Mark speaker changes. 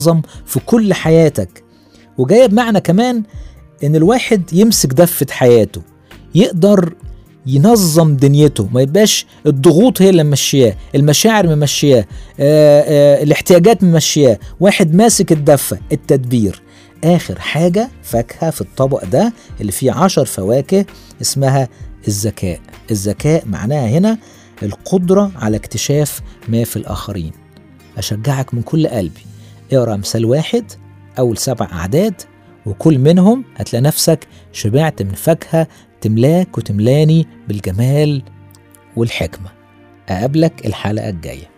Speaker 1: منظم في كل حياتك وجايه بمعنى كمان ان الواحد يمسك دفة حياته يقدر ينظم دنيته ما يبقاش الضغوط هي اللي ممشياه المشاعر ممشياه آه، آه، الاحتياجات ممشياه واحد ماسك الدفة التدبير آخر حاجة فاكهة في الطبق ده اللي فيه عشر فواكه اسمها الذكاء الذكاء معناها هنا القدرة على اكتشاف ما في الآخرين أشجعك من كل قلبي اقرأ مثال واحد أول سبع أعداد وكل منهم هتلاقي نفسك شبعت من فاكهة تملاك وتملاني بالجمال والحكمة أقابلك الحلقة الجاية